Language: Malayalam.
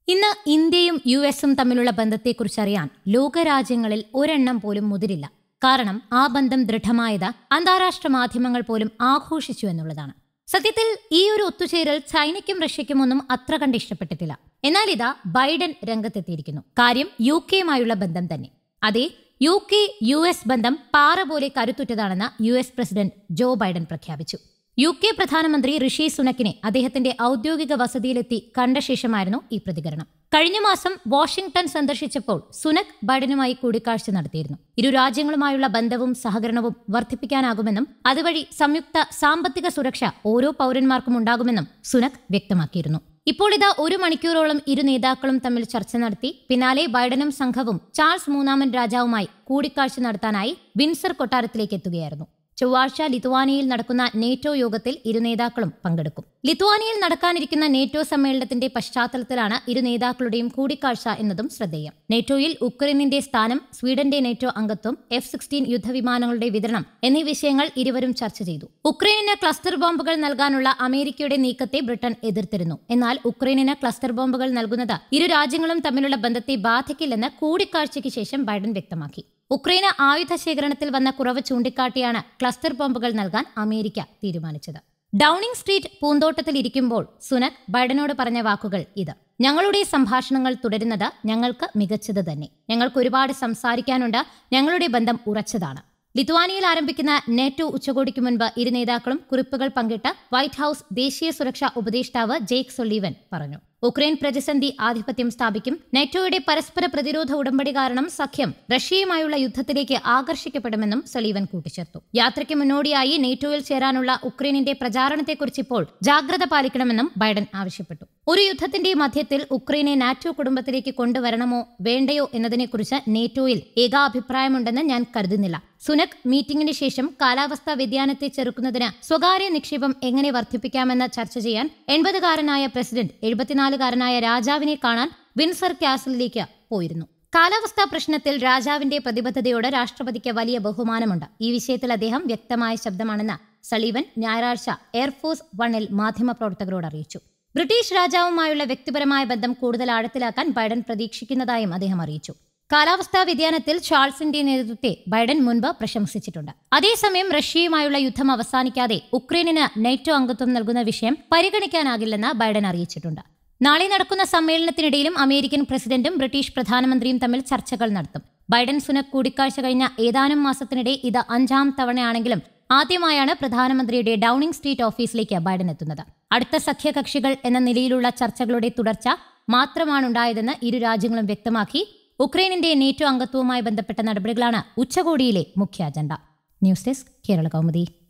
ഇന്ന് ഇന്ത്യയും യു എസും തമ്മിലുള്ള ബന്ധത്തെക്കുറിച്ചറിയാൻ ലോകരാജ്യങ്ങളിൽ ഒരെണ്ണം പോലും മുതിരില്ല കാരണം ആ ബന്ധം ദൃഢമായത് അന്താരാഷ്ട്ര മാധ്യമങ്ങൾ പോലും ആഘോഷിച്ചു എന്നുള്ളതാണ് സത്യത്തിൽ ഈ ഒരു ഒത്തുചേരൽ ചൈനയ്ക്കും റഷ്യയ്ക്കും ഒന്നും അത്ര കണ്ട് ഇഷ്ടപ്പെട്ടിട്ടില്ല എന്നാൽ ഇതാ ബൈഡൻ രംഗത്തെത്തിയിരിക്കുന്നു കാര്യം യു കെയുമായുള്ള ബന്ധം തന്നെ അതെ യു കെ യു എസ് ബന്ധം പാറ പോലെ കരുത്തുറ്റതാണെന്ന് U S president Joe Biden പ്രഖ്യാപിച്ചു യു കെ പ്രധാനമന്ത്രി ഋഷി സുനക്കിനെ അദ്ദേഹത്തിന്റെ ഔദ്യോഗിക വസതിയിലെത്തി കണ്ട ശേഷമായിരുന്നു ഈ പ്രതികരണം കഴിഞ്ഞ മാസം വാഷിംഗ്ടൺ സന്ദർശിച്ചപ്പോൾ സുനക് ബൈഡനുമായി കൂടിക്കാഴ്ച നടത്തിയിരുന്നു ഇരു രാജ്യങ്ങളുമായുള്ള ബന്ധവും സഹകരണവും വർദ്ധിപ്പിക്കാനാകുമെന്നും അതുവഴി സംയുക്ത സാമ്പത്തിക സുരക്ഷ ഓരോ പൗരന്മാർക്കും ഉണ്ടാകുമെന്നും സുനക് വ്യക്തമാക്കിയിരുന്നു ഇപ്പോൾ ഇതാ ഒരു മണിക്കൂറോളം ഇരു നേതാക്കളും തമ്മിൽ ചർച്ച നടത്തി പിന്നാലെ ബൈഡനും സംഘവും ചാൾസ് മൂന്നാമൻ രാജാവുമായി കൂടിക്കാഴ്ച നടത്താനായി വിൻസർ കൊട്ടാരത്തിലേക്ക് എത്തുകയായിരുന്നു ചൊവ്വാഴ്ച ലിത്വാനിയയിൽ നടക്കുന്ന നേറ്റോ യോഗത്തിൽ ഇരു നേതാക്കളും പങ്കെടുക്കും ലിത്വാനിയയിൽ നടക്കാനിരിക്കുന്ന നേറ്റോ സമ്മേളനത്തിന്റെ പശ്ചാത്തലത്തിലാണ് ഇരു നേതാക്കളുടെയും കൂടിക്കാഴ്ച എന്നതും ശ്രദ്ധേയം നേറ്റോയിൽ ഉക്രൈനിന്റെ സ്ഥാനം സ്വീഡന്റെ നേറ്റോ അംഗത്വം എഫ് സിക്സ്റ്റീൻ യുദ്ധവിമാനങ്ങളുടെ വിതരണം എന്നീ വിഷയങ്ങൾ ഇരുവരും ചർച്ച ചെയ്തു ഉക്രൈനിന് ക്ലസ്റ്റർ ബോംബുകൾ നൽകാനുള്ള അമേരിക്കയുടെ നീക്കത്തെ ബ്രിട്ടൻ എതിർത്തിരുന്നു എന്നാൽ ഉക്രൈനിന് ക്ലസ്റ്റർ ബോംബുകൾ നൽകുന്നത് ഇരു രാജ്യങ്ങളും തമ്മിലുള്ള ബന്ധത്തെ ബാധിക്കില്ലെന്ന് കൂടിക്കാഴ്ചയ്ക്ക് ശേഷം ബൈഡൻ വ്യക്തമാക്കി ഉക്രൈന് ആയുധ ശേഖരണത്തിൽ വന്ന കുറവ് ചൂണ്ടിക്കാട്ടിയാണ് ക്ലസ്റ്റർ ബോംബുകൾ നൽകാൻ അമേരിക്ക തീരുമാനിച്ചത് ഡൌണിംഗ് സ്ട്രീറ്റ് പൂന്തോട്ടത്തിൽ ഇരിക്കുമ്പോൾ സുനക് ബൈഡനോട് പറഞ്ഞ വാക്കുകൾ ഇത് ഞങ്ങളുടെ സംഭാഷണങ്ങൾ തുടരുന്നത് ഞങ്ങൾക്ക് മികച്ചത് തന്നെ ഞങ്ങൾക്ക് ഒരുപാട് സംസാരിക്കാനുണ്ട് ഞങ്ങളുടെ ബന്ധം ഉറച്ചതാണ് ലിത്വാനിയയിൽ ആരംഭിക്കുന്ന നേറ്റോ ഉച്ചകോടിക്ക് മുൻപ് ഇരു നേതാക്കളും കുറിപ്പുകൾ പങ്കിട്ട് വൈറ്റ് ഹൌസ് ദേശീയ സുരക്ഷാ ഉപദേഷ്ടാവ് ജേക്ക് സൊല്ലീവൻ പറഞ്ഞു ഉക്രൈൻ പ്രതിസന്ധി ആധിപത്യം സ്ഥാപിക്കും നെറ്റോയുടെ പരസ്പര പ്രതിരോധ ഉടമ്പടി കാരണം സഖ്യം റഷ്യയുമായുള്ള യുദ്ധത്തിലേക്ക് ആകർഷിക്കപ്പെടുമെന്നും സലീവൻ കൂട്ടിച്ചേർത്തു യാത്രയ്ക്ക് മുന്നോടിയായി നേറ്റോയിൽ ചേരാനുള്ള ഉക്രൈനിന്റെ പ്രചാരണത്തെക്കുറിച്ച് ഇപ്പോൾ ജാഗ്രത പാലിക്കണമെന്നും ബൈഡൻ ആവശ്യപ്പെട്ടു ഒരു യുദ്ധത്തിന്റെ മധ്യത്തിൽ ഉക്രൈനെ നാറ്റോ കുടുംബത്തിലേക്ക് കൊണ്ടുവരണമോ വേണ്ടയോ എന്നതിനെക്കുറിച്ച് നേറ്റോയിൽ ഏകാഭിപ്രായമുണ്ടെന്ന് ഞാൻ കരുതുന്നില്ല സുനക് മീറ്റിംഗിന് ശേഷം കാലാവസ്ഥാ വ്യതിയാനത്തെ ചെറുക്കുന്നതിന് സ്വകാര്യ നിക്ഷേപം എങ്ങനെ വർദ്ധിപ്പിക്കാമെന്ന് ചർച്ച ചെയ്യാൻ എൺപതുകാരനായ പ്രസിഡന്റ് എഴുപത്തിനാലുകാരനായ രാജാവിനെ കാണാൻ വിൻസർ കാസലിലേക്ക് പോയിരുന്നു കാലാവസ്ഥാ പ്രശ്നത്തിൽ രാജാവിന്റെ പ്രതിബദ്ധതയോട് രാഷ്ട്രപതിക്ക് വലിയ ബഹുമാനമുണ്ട് ഈ വിഷയത്തിൽ അദ്ദേഹം വ്യക്തമായ ശബ്ദമാണെന്ന് സളീവൻ ഞായറാഴ്ച എയർഫോഴ്സ് വണ്ണിൽ മാധ്യമപ്രവർത്തകരോട് അറിയിച്ചു ബ്രിട്ടീഷ് രാജാവുമായുള്ള വ്യക്തിപരമായ ബന്ധം കൂടുതൽ ആഴത്തിലാക്കാൻ ബൈഡൻ പ്രതീക്ഷിക്കുന്നതായും അദ്ദേഹം അറിയിച്ചു കാലാവസ്ഥാ വ്യതിയാനത്തിൽ ചാൾസിന്റെ നേതൃത്വത്തെ ബൈഡൻ മുൻപ് പ്രശംസിച്ചിട്ടുണ്ട് അതേസമയം റഷ്യയുമായുള്ള യുദ്ധം അവസാനിക്കാതെ ഉക്രൈനിന് നെറ്റോ അംഗത്വം നൽകുന്ന വിഷയം പരിഗണിക്കാനാകില്ലെന്ന് ബൈഡൻ അറിയിച്ചിട്ടുണ്ട് നാളെ നടക്കുന്ന സമ്മേളനത്തിനിടയിലും അമേരിക്കൻ പ്രസിഡന്റും ബ്രിട്ടീഷ് പ്രധാനമന്ത്രിയും തമ്മിൽ ചർച്ചകൾ നടത്തും ബൈഡൻ സുനക് കൂടിക്കാഴ്ച കഴിഞ്ഞ ഏതാനും മാസത്തിനിടെ ഇത് അഞ്ചാം തവണയാണെങ്കിലും ആദ്യമായാണ് പ്രധാനമന്ത്രിയുടെ ഡൌണിംഗ് സ്ട്രീറ്റ് ഓഫീസിലേക്ക് ബൈഡൻ എത്തുന്നത് അടുത്ത സഖ്യകക്ഷികൾ എന്ന നിലയിലുള്ള ചർച്ചകളുടെ തുടർച്ച മാത്രമാണുണ്ടായതെന്ന് ഇരു രാജ്യങ്ങളും വ്യക്തമാക്കി ഉക്രൈനിന്റെ നേറ്റോ അംഗത്വവുമായി ബന്ധപ്പെട്ട നടപടികളാണ് ഉച്ചകോടിയിലെ മുഖ്യ agenda news desk Kerala Kaumudi